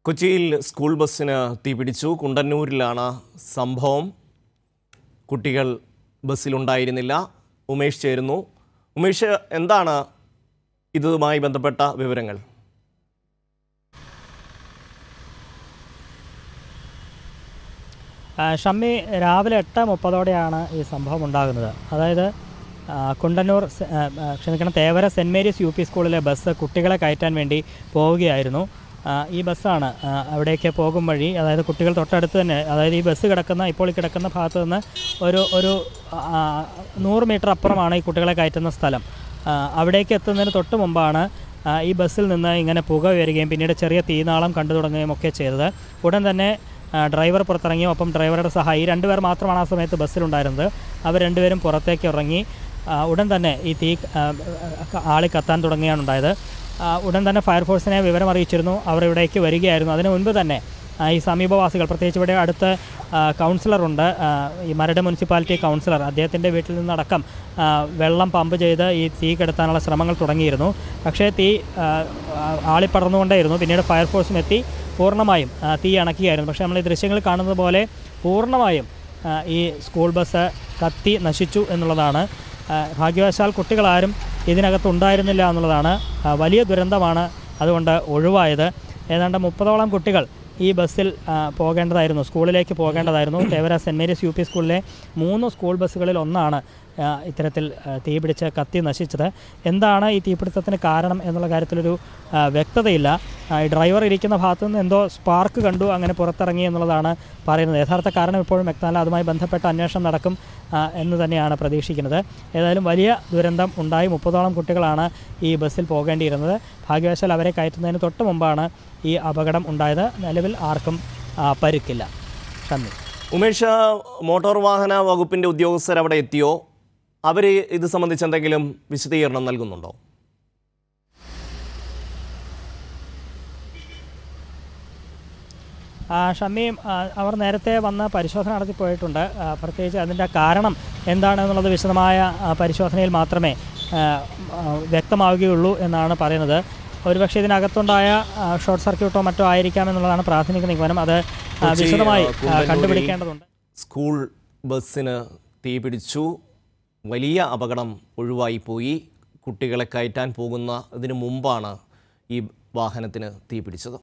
കൊച്ചിയിൽ സ്കൂൾ ബസ്സിന് തീപിടിച്ചു കുണ്ടന്നൂരിലാണ് സംഭവം കുട്ടികൾ ബസ്സിലുണ്ടായിരുന്നില്ല ഉമേഷ് ചേരുന്നു ഉമേഷ് എന്താണ് ഇതുമായി ബന്ധപ്പെട്ട വിവരങ്ങൾ ആ, ഷമ്മി രാവിലെ എട്ട് മുപ്പതോടെയാണ് ഈ സംഭവം ഉണ്ടാകുന്നത് അതായത് ആ, കുണ്ടന്നൂർ സെ- ആ, ആ, ക്ഷമിക്കണം Thevara Saint Mary's U P സ്കൂളിലെ ബസ് കുട്ടികളെ കയറ്റാൻ വേണ്ടി പോവുകയായിരുന്നു ആ, ഈ ബസ്സാണ് ആ, അവിടേക്ക് പോകും വഴി അതായത് കുട്ടികൾ തൊട്ടടുത്ത് തന്നെ അതായത് ഈ ബസ് കിടക്കുന്ന ഇപ്പോൾ ഈ കിടക്കുന്ന ഭാഗത്ത് നിന്ന് ഒരു ഒരു ആ, നൂറ് മീറ്റർ അപ്പുറമാണ് ഈ കുട്ടികളെ കയറ്റുന്ന സ്ഥലം ആ, അവിടേക്ക് എത്തുന്നതിന് തൊട്ട് മുമ്പാണ് ആ, ഈ ബസ്സിൽ നിന്ന് ഇങ്ങനെ പുക ഉയരുകയും പിന്നീട് ചെറിയ തീനാളം കണ്ടു തുടങ്ങുകയും ഒക്കെ ചെയ്തത് ഉടൻ തന്നെ ആ, ഡ്രൈവർ പുറത്തിറങ്ങി ഒപ്പം ഡ്രൈവറുടെ സഹായി ഈ രണ്ടുപേർ മാത്രമാണ് ആ സമയത്ത് ബസ്സിലുണ്ടായിരുന്നത് അവർ രണ്ടുപേരും പുറത്തേക്ക് ഇറങ്ങി ആ, ഉടൻ തന്നെ ഈ തീ ആ, ആ, ആളി കത്താൻ തുടങ്ങുകയാണ് ഉണ്ടായത് ആ, ഉടൻ തന്നെ ഫയർഫോഴ്സിനെ വിവരം അറിയിച്ചിരുന്നു അവർ ഇവിടേക്ക് വരികയായിരുന്നു അതിനു മുൻപ് തന്നെ ആ, ഈ സമീപവാസികൾ പ്രത്യേകിച്ച് ഇവിടെ അടുത്ത് ആ, കൗൺസിലറുണ്ട് ആ, ഈ മരട് മുനിസിപ്പാലിറ്റി കൗൺസിലർ അദ്ദേഹത്തിൻ്റെ വീട്ടിൽ നിന്നടക്കം ആ, വെള്ളം പമ്പ് ചെയ്ത് ഈ തീ കെടുത്താനുള്ള ശ്രമങ്ങൾ തുടങ്ങിയിരുന്നു പക്ഷേ തീ ആ, ആ, ആളിപ്പടർന്നുകൊണ്ടേയിരുന്നു പിന്നീട് ഫയർഫോഴ്സും എത്തി പൂർണ്ണമായും ആ, തീ അണക്കുകയായിരുന്നു പക്ഷേ നമ്മൾ ഈ ദൃശ്യങ്ങൾ കാണുന്നത് പോലെ പൂർണ്ണമായും ആ, ഈ സ്കൂൾ ബസ് കത്തി നശിച്ചു എന്നുള്ളതാണ് ആ, ഭാഗ്യവശാൽ കുട്ടികളാരും ഇതിനകത്ത് ഉണ്ടായിരുന്നില്ല എന്നുള്ളതാണ് ആ, വലിയ ദുരന്തമാണ് അതുകൊണ്ട് ഒഴിവായത് ഏതാണ്ട് മുപ്പതോളം കുട്ടികൾ ഈ ബസ്സിൽ ആ, പോകേണ്ടതായിരുന്നു സ്കൂളിലേക്ക് പോകേണ്ടതായിരുന്നു Thevara Saint Mary's U P സ്കൂളിലെ മൂന്ന് സ്കൂൾ ബസ്സുകളിൽ ഒന്നാണ് ആ, ഇത്തരത്തിൽ ആ, തീപിടിച്ച് കത്തി നശിച്ചത് എന്താണ് ഈ തീപിടുത്തത്തിന് കാരണം എന്നുള്ള കാര്യത്തിലൊരു ആ, വ്യക്തതയില്ല ആ, ഈ ഡ്രൈവർ ഇരിക്കുന്ന ഭാഗത്തു നിന്ന് എന്തോ സ്പാർക്ക് കണ്ടു അങ്ങനെ പുറത്തിറങ്ങി എന്നുള്ളതാണ് പറയുന്നത് യഥാർത്ഥ കാരണം ഇപ്പോഴും വ്യക്തമല്ല അതുമായി ബന്ധപ്പെട്ട അന്വേഷണം നടക്കും ആ, എന്ന് തന്നെയാണ് പ്രതീക്ഷിക്കുന്നത് ഏതായാലും വലിയ ദുരന്തം ഉണ്ടായി മുപ്പതോളം കുട്ടികളാണ് ഈ ബസ്സിൽ പോകേണ്ടിയിരുന്നത് ഭാഗ്യവശാൽ അവരെ കയറ്റുന്നതിന് തൊട്ട് മുമ്പാണ് ഈ അപകടം ഉണ്ടായത് നിലവിൽ ആർക്കും ആ, പരിക്കില്ല നന്ദി ഉമേഷ് മോട്ടോർ വാഹന വകുപ്പിൻ്റെ ഉദ്യോഗസ്ഥർ അവിടെ എത്തിയോ അവർ ഇത് സംബന്ധിച്ച് എന്തെങ്കിലും വിശദീകരണം നൽകുന്നുണ്ടോ ആ, ഷമ്മിയും ആ, അവർ നേരത്തെ വന്ന് പരിശോധന നടത്തി പോയിട്ടുണ്ട് ആ, പ്രത്യേകിച്ച് അതിൻ്റെ കാരണം എന്താണെന്നുള്ളത് വിശദമായ ആ, പരിശോധനയിൽ മാത്രമേ ആ, ആ, വ്യക്തമാവുകയുള്ളൂ എന്നാണ് പറയുന്നത് ഒരുപക്ഷെ ഇതിനകത്തുണ്ടായ ആ, ഷോർട്ട് സർക്യൂട്ടോ മറ്റോ ആയിരിക്കാം എന്നുള്ളതാണ് പ്രാഥമിക നിഗമനം അത് ആ, കൊച്ചി, വിശദമായി ആ, ആ, കുണ്ടന്നൂരിൽ കണ്ടുപിടിക്കേണ്ടതുണ്ട് സ്കൂൾ ബസ്സിന് തീപിടിച്ചു വലിയ അപകടം ഒഴിവായി പോയി കുട്ടികളെ കയറ്റാൻ പോകുന്ന ഇതിനു മുമ്പാണ് ഈ വാഹനത്തിന് തീപിടിച്ചത്